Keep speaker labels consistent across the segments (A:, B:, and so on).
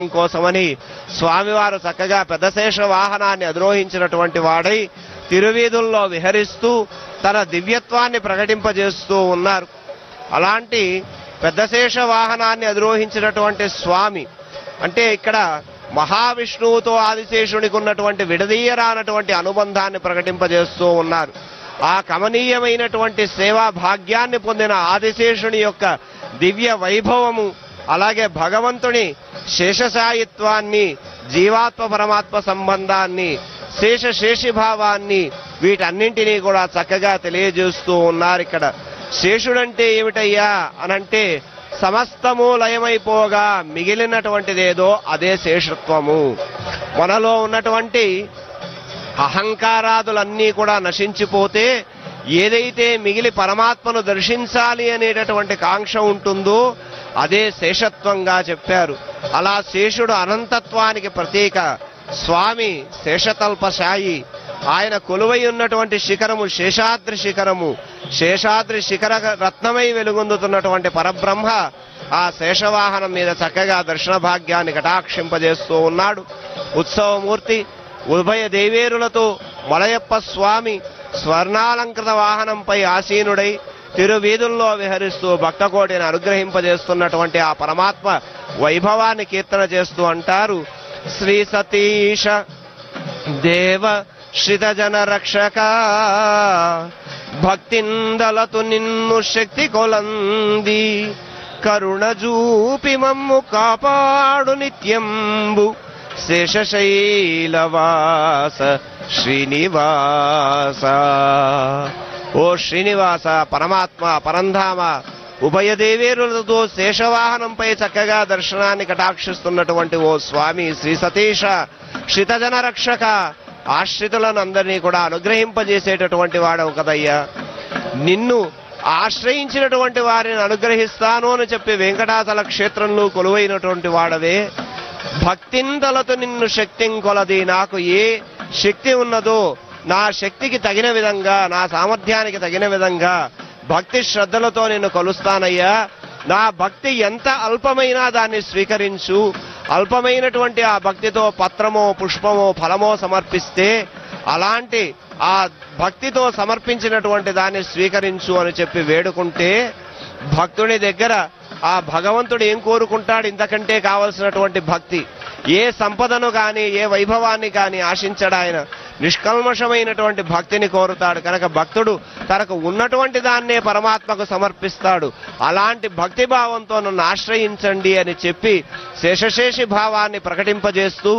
A: కోసమని స్వామివారు చక్కగా పెద్దశేష వాహనాన్ని అధిరోహించినటువంటి వాడై తిరువీధుల్లో విహరిస్తూ తన దివ్యత్వాన్ని ప్రకటింపజేస్తూ ఉన్నారు అలాంటి పెద్దశేష వాహనాన్ని అధిరోహించినటువంటి స్వామి అంటే ఇక్కడ మహావిష్ణువుతో ఆదిశేషునికి ఉన్నటువంటి విడదీయరానటువంటి అనుబంధాన్ని ప్రకటింపజేస్తూ ఉన్నారు ఆ కమనీయమైనటువంటి సేవా భాగ్యాన్ని పొందిన ఆదిశేషుని యొక్క దివ్య వైభవము అలాగే భగవంతుని శేషసాయిత్వాన్ని జీవాత్మ పరమాత్మ సంబంధాన్ని శేష శేషిభావాన్ని వీటన్నింటినీ కూడా చక్కగా తెలియజేస్తూ ఉన్నారు ఇక్కడ శేషుడంటే ఏమిటయ్యా అనంటే సమస్తము లయమైపోగా మిగిలినటువంటిదేదో అదే శేషత్వము మనలో ఉన్నటువంటి అహంకారాదులన్నీ కూడా నశించిపోతే ఏదైతే మిగిలి పరమాత్మను దర్శించాలి అనేటటువంటి కాంక్ష ఉంటుందో అదే శేషత్వంగా చెప్పారు అలా శేషుడు అనంతత్వానికి ప్రతీక స్వామి శేషతల్పశాయి ఆయన కొలువై ఉన్నటువంటి శిఖరము శేషాద్రి శిఖరము శేషాద్రి శిఖర రత్నమై వెలుగొందుతున్నటువంటి పరబ్రహ్మ ఆ శేషవాహనం మీద చక్కగా దర్శన భాగ్యాన్ని కటాక్షింపజేస్తూ ఉన్నాడు ఉత్సవమూర్తి ఉభయ దేవేరులతో మలయప్ప స్వామి స్వర్ణాలంకృత వాహనంపై ఆసీనుడై తిరువీధుల్లో విహరిస్తూ భక్తకోటిని అనుగ్రహింపజేస్తున్నటువంటి ఆ పరమాత్మ వైభవాన్ని కీర్తన చేస్తూ అంటారు శ్రీ సతీష దేవ శ్రితజన రక్షక భక్తిందలతు నిన్ను శక్తి కొలంది కరుణ జూపి మమ్ము కాపాడు నిత్యంబు శేషశైలవాస శ్రీనివాస ఓ శ్రీనివాస పరమాత్మ పరంధామ ఉభయ దేవేరులతో శేషవాహనంపై చక్కగా దర్శనాన్ని కటాక్షిస్తున్నటువంటి ఓ స్వామి శ్రీ సతీష క్షితజన రక్షక ఆశ్రితులను అందరినీ కూడా అనుగ్రహింపజేసేటటువంటి వాడవు కదయ్యా నిన్ను ఆశ్రయించినటువంటి వారిని అనుగ్రహిస్తాను అని చెప్పి వెంకటాచల క్షేత్రంలో కొలువైనటువంటి వాడవే భక్తిందలతో నిన్ను శక్తిం కొలది నాకు ఏ శక్తి ఉన్నదో నా శక్తికి తగిన విధంగా నా సామర్థ్యానికి తగిన విధంగా భక్తి శ్రద్ధలతో నిన్ను కొలుస్తానయ్యా నా భక్తి ఎంత అల్పమైనా దాన్ని స్వీకరించు అల్పమైనటువంటి ఆ భక్తితో పత్రమో పుష్పమో ఫలమో సమర్పిస్తే అలాంటి ఆ భక్తితో సమర్పించినటువంటి దాన్ని స్వీకరించు అని చెప్పి వేడుకుంటే భక్తుడి దగ్గర ఆ భగవంతుడు ఏం కోరుకుంటాడు ఇంతకంటే కావలసినటువంటి భక్తి ఏ సంపదను కానీ ఏ వైభవాన్ని కానీ ఆశించడు ఆయన నిష్కల్మషమైనటువంటి భక్తిని కోరుతాడు కనుక భక్తుడు తనకు ఉన్నటువంటి దాన్నే పరమాత్మకు సమర్పిస్తాడు అలాంటి భక్తి భావంతో నన్ను ఆశ్రయించండి అని చెప్పి శేషశేషి భావాన్ని ప్రకటింపజేస్తూ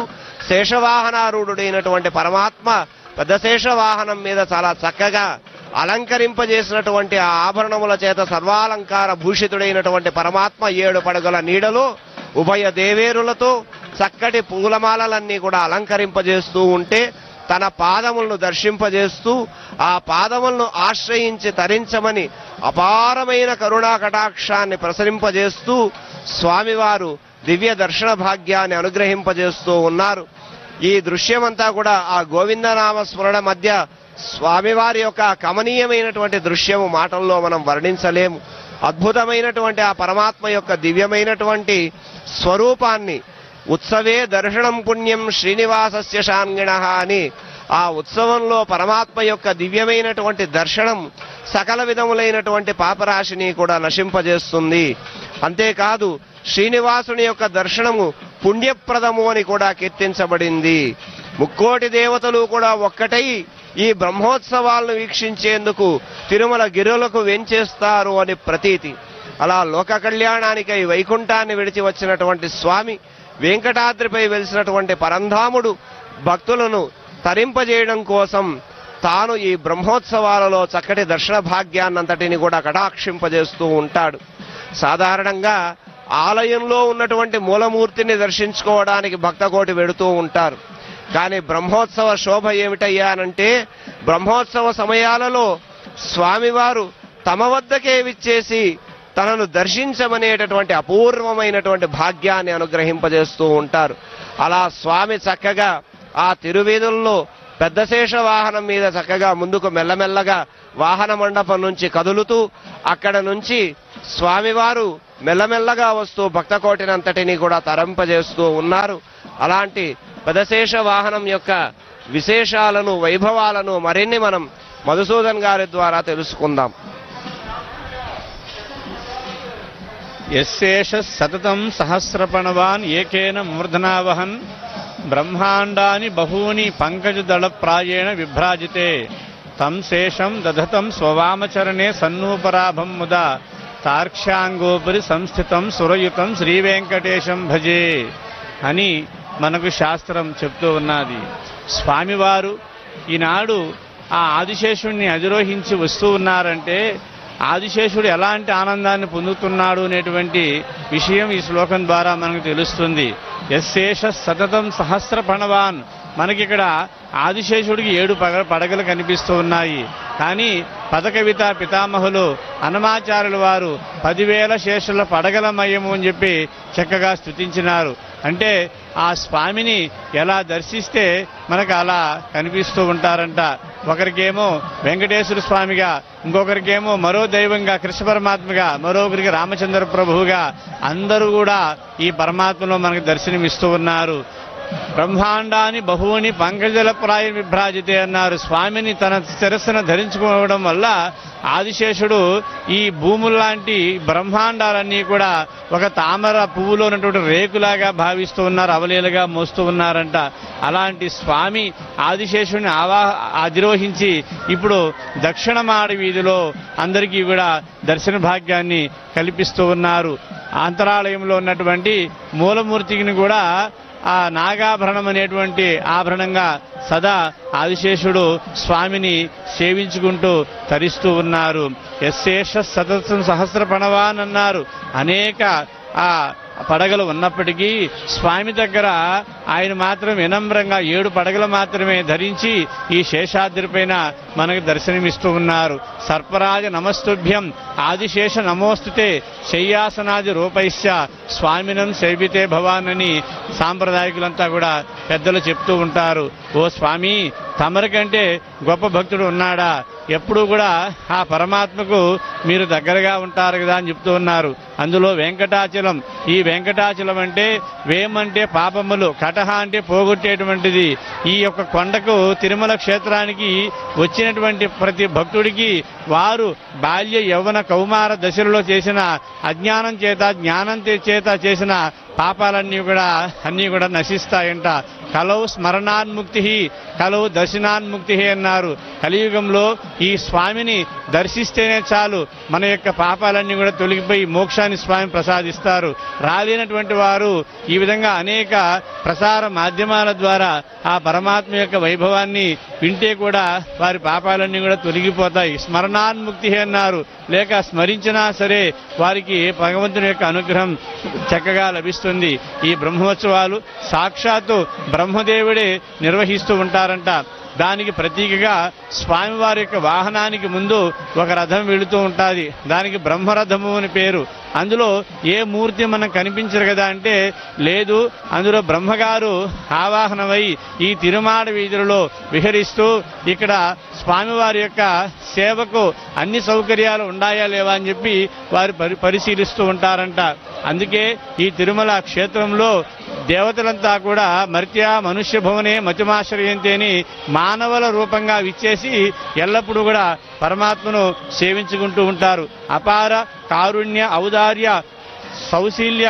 A: శేషవాహనారూఢుడైనటువంటి పరమాత్మ పెద్ద శేష వాహనం మీద చాలా చక్కగా అలంకరింపజేసినటువంటి ఆ ఆభరణముల చేత సర్వాలంకార భూషితుడైనటువంటి పరమాత్మ ఏడు పడగల నీడలో ఉభయ దేవేరులతో చక్కటి పూలమాలలన్నీ కూడా అలంకరింపజేస్తూ ఉంటే తన పాదములను దర్శింపజేస్తూ ఆ పాదములను ఆశ్రయించి తరించమని అపారమైన కరుణా కటాక్షాన్ని ప్రసరింపజేస్తూ స్వామివారు దివ్య దర్శన భాగ్యాన్ని అనుగ్రహింపజేస్తూ ఉన్నారు ఈ దృశ్యమంతా కూడా ఆ గోవిందనామ స్మరణ మధ్య స్వామివారి యొక్క కమనీయమైనటువంటి దృశ్యము మాటల్లో మనం వర్ణించలేము అద్భుతమైనటువంటి ఆ పరమాత్మ యొక్క దివ్యమైనటువంటి స్వరూపాన్ని ఉత్సవే దర్శనం పుణ్యం శ్రీనివాసస్య శాంగిణ అని ఆ ఉత్సవంలో పరమాత్మ యొక్క దివ్యమైనటువంటి దర్శనం సకల విధములైనటువంటి పాపరాశిని కూడా నశింపజేస్తుంది అంతేకాదు శ్రీనివాసుని యొక్క దర్శనము పుణ్యప్రదము అని కూడా కీర్తించబడింది ముక్కోటి దేవతలు కూడా ఒక్కటై ఈ బ్రహ్మోత్సవాలను వీక్షించేందుకు తిరుమల గిరులకు వెంచేస్తారు అని ప్రతీతి అలా లోక కళ్యాణానికై వైకుంఠాన్ని విడిచి వచ్చినటువంటి స్వామి వెంకటాద్రిపై వెలిసినటువంటి పరంధాముడు భక్తులను తరింపజేయడం కోసం తాను ఈ బ్రహ్మోత్సవాలలో చక్కటి దర్శన భాగ్యాన్నంతటిని కూడా కటాక్షింపజేస్తూ ఉంటాడు సాధారణంగా ఆలయంలో ఉన్నటువంటి మూలమూర్తిని దర్శించుకోవడానికి భక్తకోటి వెడుతూ ఉంటారు కానీ బ్రహ్మోత్సవ శోభ ఏమిటయ్యా అనంటే బ్రహ్మోత్సవ సమయాలలో స్వామివారు తమ వద్దకే విచ్చేసి తనను దర్శించమనేటటువంటి అపూర్వమైనటువంటి భాగ్యాన్ని అనుగ్రహింపజేస్తూ ఉంటారు అలా స్వామి చక్కగా ఆ తిరువీధుల్లో పెద్దశేష వాహనం మీద చక్కగా ముందుకు మెల్లమెల్లగా వాహన మండపం నుంచి కదులుతూ అక్కడ నుంచి స్వామివారు మెల్లమెల్లగా వస్తూ భక్త కోటినంతటిని కూడా తరంపజేస్తూ ఉన్నారు అలాంటి పదశేష వాహనం యొక్క విశేషాలను వైభవాలను మరిన్ని మనం మధుసూదన్ గారి ద్వారా తెలుసుకుందాం
B: యశేష సతతం సహస్రపణవాన్ ఏకేన మూర్ధనావహన్ బ్రహ్మాండాని బహూని పంకజదళ ప్రాయేణ విభ్రాజితే తం శేషం దధతం స్వవామచరణే సన్నూపరాభం ముదా తార్క్ష్యాంగోపరి సంస్థితం సురయుతం శ్రీవెంకటేశం భజే అని మనకు శాస్త్రం చెప్తూ ఉన్నది స్వామివారు ఈనాడు ఆ ఆదిశేషుణ్ణి అధిరోహించి వస్తూ ఉన్నారంటే ఆదిశేషుడు ఎలాంటి ఆనందాన్ని పొందుతున్నాడు అనేటువంటి విషయం ఈ శ్లోకం ద్వారా మనకు తెలుస్తుంది యశేష సతతం సహస్ర పణవాన్ మనకిక్కడ ఆదిశేషుడికి ఏడు పగ పడగలు కనిపిస్తూ ఉన్నాయి కానీ పదకవిత పితామహులు అనమాచార్యుల వారు పదివేల శేషుల పడగలమయము అని చెప్పి చక్కగా స్తుతించినారు అంటే ఆ స్వామిని ఎలా దర్శిస్తే మనకు అలా కనిపిస్తూ ఉంటారంట ఒకరికేమో వెంకటేశ్వర స్వామిగా ఇంకొకరికేమో మరో దైవంగా కృష్ణ పరమాత్మగా మరొకరికి రామచంద్ర ప్రభువుగా అందరూ కూడా ఈ పరమాత్మలో మనకు దర్శనమిస్తూ ఉన్నారు బ్రహ్మాండాన్ని బహువుని పంకజల ప్రాయ విభ్రాజితే అన్నారు స్వామిని తన శిరస్సును ధరించుకోవడం వల్ల ఆదిశేషుడు ఈ భూముల్లాంటి బ్రహ్మాండాలన్నీ కూడా ఒక తామర పువ్వులో ఉన్నటువంటి రేకులాగా భావిస్తూ ఉన్నారు అవలీలుగా మోస్తూ ఉన్నారంట అలాంటి స్వామి ఆదిశేషుడిని ఆవా అధిరోహించి ఇప్పుడు దక్షిణమాడి వీధిలో అందరికీ కూడా దర్శన భాగ్యాన్ని కల్పిస్తూ ఉన్నారు అంతరాలయంలో ఉన్నటువంటి మూలమూర్తిని కూడా ఆ నాగాభరణం అనేటువంటి ఆభరణంగా సదా ఆదిశేషుడు స్వామిని సేవించుకుంటూ తరిస్తూ ఉన్నారు యశేష సతత్సం సహస్ర పణవాన్ అన్నారు అనేక ఆ పడగలు ఉన్నప్పటికీ స్వామి దగ్గర ఆయన మాత్రం వినమ్రంగా ఏడు పడగలు మాత్రమే ధరించి ఈ శేషాద్రి పైన మనకు దర్శనమిస్తూ ఉన్నారు సర్పరాజ నమస్తుభ్యం ఆదిశేష నమోస్తుతే శయ్యాసనాది రూపైశ్య స్వామినం సేవితే భవాన్ అని సాంప్రదాయకులంతా కూడా పెద్దలు చెప్తూ ఉంటారు ఓ స్వామి తమరికంటే గొప్ప భక్తుడు ఉన్నాడా ఎప్పుడూ కూడా ఆ పరమాత్మకు మీరు దగ్గరగా ఉంటారు కదా అని చెప్తూ ఉన్నారు అందులో వెంకటాచలం ఈ వెంకటాచలం అంటే వేం అంటే పాపములు కటహ అంటే పోగొట్టేటువంటిది ఈ యొక్క కొండకు తిరుమల క్షేత్రానికి వచ్చినటువంటి ప్రతి భక్తుడికి వారు బాల్య యవ్వన కౌమార దశలలో చేసిన అజ్ఞానం చేత జ్ఞానం చే- చేత చేసిన పాపాలన్నీ కూడా అన్నీ కూడా నశిస్తాయంట కలవు స్మరణాన్ముక్తి కలవు దర్శనాన్ముక్తి అన్నారు కలియుగంలో ఈ స్వామిని దర్శిస్తేనే చాలు మన యొక్క పాపాలన్నీ కూడా తొలగిపోయి మోక్షాన్ని స్వామి ప్రసాదిస్తారు రాలేనటువంటి వారు ఈ విధంగా అనేక ప్రసార మాధ్యమాల ద్వారా ఆ పరమాత్మ యొక్క వైభవాన్ని వింటే కూడా వారి పాపాలన్నీ కూడా తొలగిపోతాయి స్మరణాన్ముక్తి అన్నారు లేక స్మరించినా సరే వారికి భగవంతుని యొక్క అనుగ్రహం చక్కగా లభిస్తుంది ఈ బ్రహ్మోత్సవాలు సాక్షాత్తు బ్రహ్మదేవుడే నిర్వహిస్తూ ఉంటారంట దానికి ప్రతీకగా స్వామివారి యొక్క వాహనానికి ముందు ఒక రథం వెళుతూ ఉంటుంది దానికి బ్రహ్మరథము అని పేరు అందులో ఏ మూర్తి మనం కనిపించరు కదా అంటే లేదు అందులో బ్రహ్మగారు ఆవాహనమై ఈ తిరుమాడ వీధులలో విహరిస్తూ ఇక్కడ స్వామివారి యొక్క సేవకు అన్ని సౌకర్యాలు ఉన్నాయా లేవా అని చెప్పి వారు పరి పరిశీలిస్తూ ఉంటారంట అందుకే ఈ తిరుమల క్షేత్రంలో దేవతలంతా కూడా మర్త్య మనుష్య భవనే మతిమాశ్రయంతే అని మానవుల రూపంగా విచ్చేసి ఎల్లప్పుడూ కూడా పరమాత్మను సేవించుకుంటూ ఉంటారు అపార కారుణ్య ఔదార్య సౌశీల్య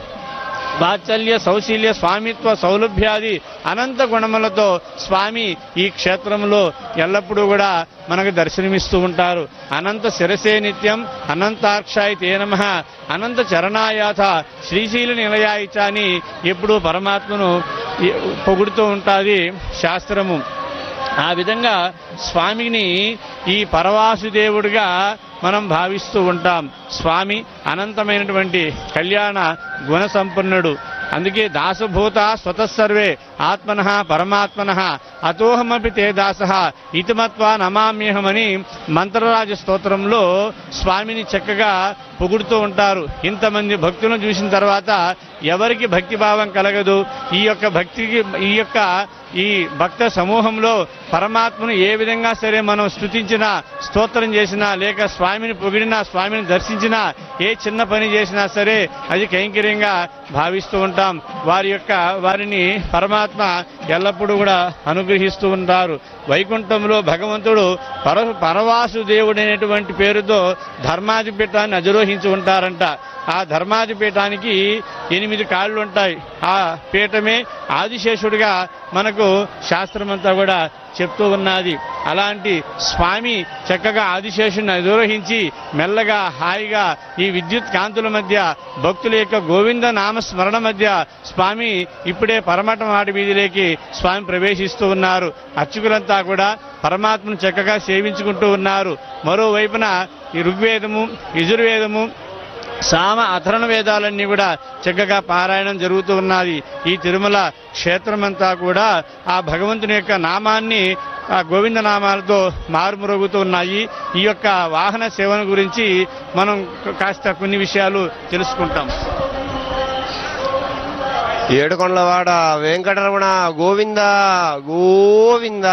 B: వాత్సల్య సౌశీల్య స్వామిత్వ సౌలభ్యాది అనంత గుణములతో స్వామి ఈ క్షేత్రంలో ఎల్లప్పుడూ కూడా మనకు దర్శనమిస్తూ ఉంటారు అనంత శిరసే నిత్యం అనంతాక్షాయ తే నమ అనంత చరణాయాథ శ్రీశీల నిలయాయిచ అని ఎప్పుడూ పరమాత్మను ఈ- పొగుడుతూ ఉంటుంది శాస్త్రము ఆ విధంగా స్వామిని ఈ పరవాసుదేవుడిగా మనం భావిస్తూ ఉంటాం స్వామి అనంతమైనటువంటి కళ్యాణ గుణ సంపన్నుడు అందుకే దాసభూత స్వతస్సర్వే ఆత్మన పరమాత్మన అతోహమపి తే దాస ఇతిమత్వా నమామ్యహమని మంత్రరాజ స్తోత్రంలో స్వామిని చక్కగా పొగుడుతూ ఉంటారు ఇంతమంది భక్తులను చూసిన తర్వాత ఎవరికి భక్తి భావం కలగదు ఈ యొక్క భక్తికి ఈ యొక్క ఈ భక్త సమూహంలో పరమాత్మను ఏ విధంగా సరే మనం స్తుతించినా స్తోత్రం చేసినా లేక స్వామిని పొగిడినా స్వామిని దర్శించినా ఏ చిన్న పని చేసినా సరే అది కైంకర్యంగా భావిస్తూ ఉంటాం వారి యొక్క వారిని పరమాత్మ ఎల్లప్పుడూ కూడా అనుగ్రహిస్తూ ఉంటారు వైకుంఠంలో భగవంతుడు పర పరవాసుదేవుడైనటువంటి పేరుతో ధర్మాధిపీఠాన్ని అధిరోహించి ఉంటారంట ఆ ధర్మాధిపీఠానికి ఎనిమిది కాళ్ళు ఉంటాయి ఆ పీఠమే ఆదిశేషుడిగా మనకు శాస్త్రమంతా కూడా చెప్తూ ఉన్నది అలాంటి స్వామి చక్కగా ఆదిశేషుని అధిరోహించి మెల్లగా హాయిగా ఈ విద్యుత్ కాంతుల మధ్య భక్తుల యొక్క గోవింద నామ స్మరణ మధ్య స్వామి ఇప్పుడే పరమట మాటి వీధిలోకి స్వామి ప్రవేశిస్తూ ఉన్నారు అర్చకులంతా కూడా పరమాత్మను చక్కగా సేవించుకుంటూ ఉన్నారు మరోవైపున ఈ ఋగ్వేదము యజుర్వేదము సామ అథర్ణ వేదాలన్నీ కూడా చక్కగా పారాయణం జరుగుతూ ఉన్నది ఈ తిరుమల క్షేత్రమంతా కూడా ఆ భగవంతుని యొక్క నామాన్ని ఆ గోవింద నామాలతో మారుమరుగుతూ ఉన్నాయి ఈ యొక్క వాహన సేవన గురించి మనం కాస్త కొన్ని విషయాలు తెలుసుకుంటాం
A: ఏడుకొండలవాడ వెంకటరమణ గోవింద గోవింద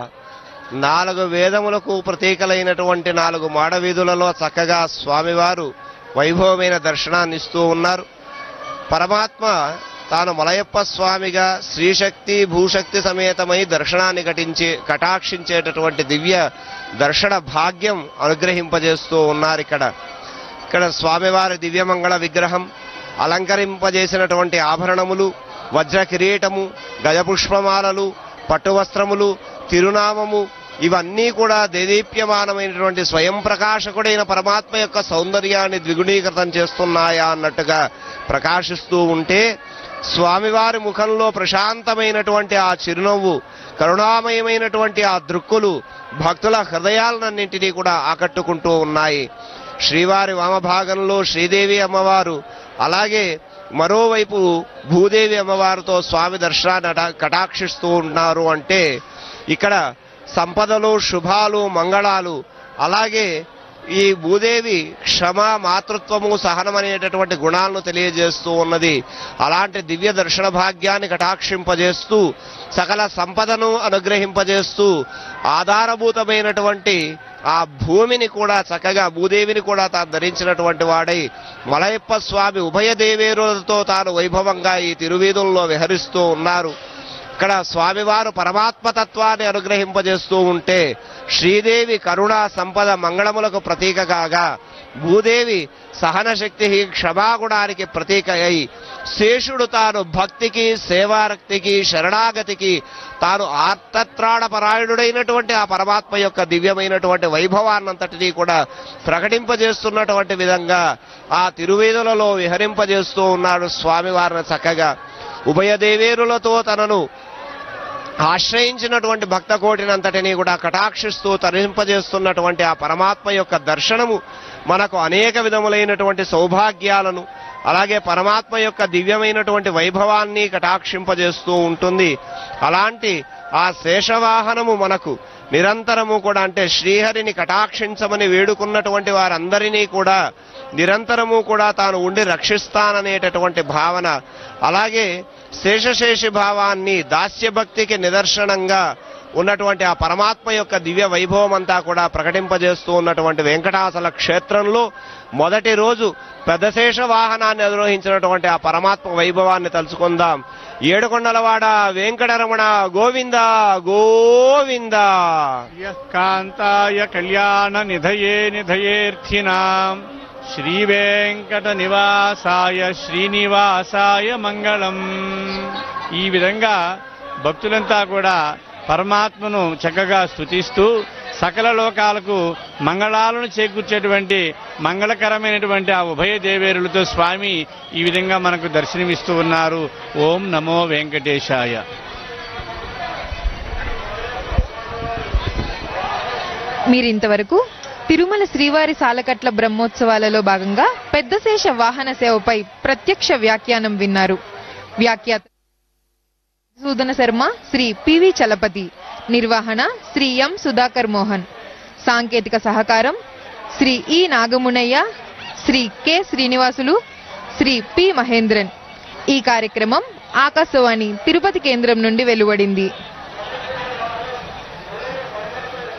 A: నాలుగు వేదములకు ప్రతీకలైనటువంటి నాలుగు మాడవీధులలో చక్కగా స్వామివారు వైభవమైన దర్శనాన్ని ఇస్తూ ఉన్నారు పరమాత్మ తాను మలయప్ప స్వామిగా శ్రీశక్తి భూశక్తి సమేతమై దర్శనాన్ని ఘటించి కటాక్షించేటటువంటి దివ్య దర్శన భాగ్యం అనుగ్రహింపజేస్తూ ఉన్నారు ఇక్కడ ఇక్కడ స్వామివారి దివ్యమంగళ విగ్రహం అలంకరింపజేసినటువంటి ఆభరణములు వజ్ర కిరీటము గజపుష్పమాలలు పట్టు వస్త్రములు తిరునామము ఇవన్నీ కూడా దేదీప్యమానమైనటువంటి స్వయం ప్రకాశకుడైన పరమాత్మ యొక్క సౌందర్యాన్ని ద్విగుణీకృతం చేస్తున్నాయా అన్నట్టుగా ప్రకాశిస్తూ ఉంటే స్వామివారి ముఖంలో ప్రశాంతమైనటువంటి ఆ చిరునవ్వు కరుణామయమైనటువంటి ఆ దృక్కులు భక్తుల హృదయాలన్నింటినీ కూడా ఆకట్టుకుంటూ ఉన్నాయి శ్రీవారి వామభాగంలో శ్రీదేవి అమ్మవారు అలాగే మరోవైపు భూదేవి అమ్మవారితో స్వామి దర్శనాన్ని అట- కటాక్షిస్తూ ఉన్నారు అంటే ఇక్కడ సంపదలు శుభాలు మంగళాలు అలాగే ఈ భూదేవి క్షమ మాతృత్వము సహనం అనేటటువంటి గుణాలను తెలియజేస్తూ ఉన్నది అలాంటి దివ్య దర్శన భాగ్యాన్ని కటాక్షింపజేస్తూ సకల సంపదను అనుగ్రహింపజేస్తూ ఆధారభూతమైనటువంటి ఆ భూమిని కూడా చక్కగా భూదేవిని కూడా తాను ధరించినటువంటి వాడై మలయప్ప స్వామి ఉభయ దేవేరులతో తాను వైభవంగా ఈ తిరువీధుల్లో విహరిస్తూ ఉన్నారు ఇక్కడ స్వామివారు పరమాత్మతత్వాన్ని అనుగ్రహింపజేస్తూ ఉంటే శ్రీదేవి కరుణా సంపద మంగళములకు ప్రతీక కాగా భూదేవి సహన శక్తి క్షమాగుణానికి ప్రతీక అయి శేషుడు తాను భక్తికి సేవారక్తికి శరణాగతికి తాను ఆర్తత్రాణపరాయణుడైనటువంటి ఆ పరమాత్మ యొక్క దివ్యమైనటువంటి వైభవాన్నంతటినీ కూడా ప్రకటింపజేస్తున్నటువంటి విధంగా ఆ తిరువేదులలో విహరింపజేస్తూ ఉన్నాడు స్వామివారిని చక్కగా ఉభయ దేవేరులతో తనను ఆశ్రయించినటువంటి భక్త కోటినంతటినీ కూడా కటాక్షిస్తూ తరింపజేస్తున్నటువంటి ఆ పరమాత్మ యొక్క దర్శనము మనకు అనేక విధములైనటువంటి సౌభాగ్యాలను అలాగే పరమాత్మ యొక్క దివ్యమైనటువంటి వైభవాన్ని కటాక్షింపజేస్తూ ఉంటుంది అలాంటి ఆ శేషవాహనము మనకు నిరంతరము కూడా అంటే శ్రీహరిని కటాక్షించమని వేడుకున్నటువంటి వారందరినీ కూడా నిరంతరము కూడా తాను ఉండి రక్షిస్తాననేటటువంటి భావన అలాగే శేషశేషి భావాన్ని దాస్యభక్తికి నిదర్శనంగా ఉన్నటువంటి ఆ పరమాత్మ యొక్క దివ్య వైభవం అంతా కూడా ప్రకటింపజేస్తూ ఉన్నటువంటి వెంకటాచల క్షేత్రంలో మొదటి రోజు పెద్దశేష వాహనాన్ని అధిరోహించినటువంటి ఆ పరమాత్మ వైభవాన్ని తలుచుకుందాం ఏడుకొండలవాడ వెంకటరమణ గోవింద గోవింద
B: యః కాంతాయ కళ్యాణ నిధయే నిధయేర్థినాం శ్రీ వెంకట నివాసాయ శ్రీనివాసాయ మంగళం ఈ విధంగా భక్తులంతా కూడా పరమాత్మను చక్కగా స్తుతిస్తూ సకల లోకాలకు మంగళాలను చేకూర్చేటువంటి మంగళకరమైనటువంటి ఆ ఉభయ దేవేరులతో స్వామి ఈ విధంగా మనకు దర్శనమిస్తూ ఉన్నారు ఓం నమో వెంకటేశాయ
C: మీరింతవరకు తిరుమల శ్రీవారి సాలకట్ల బ్రహ్మోత్సవాలలో భాగంగా పెద్దశేష వాహన సేవపై ప్రత్యక్ష వ్యాఖ్యానం విన్నారు వ్యాఖ్యాత సూదన శర్మ శ్రీ పివి చలపతి నిర్వహణ శ్రీ ఎం సుధాకర్ మోహన్ సాంకేతిక సహకారం Sri E Nagamunaiah Sri K Srinivasulu Sri P Mahendran ఈ కార్యక్రమం ఆకాశవాణి తిరుపతి కేంద్రం నుండి వెలువడింది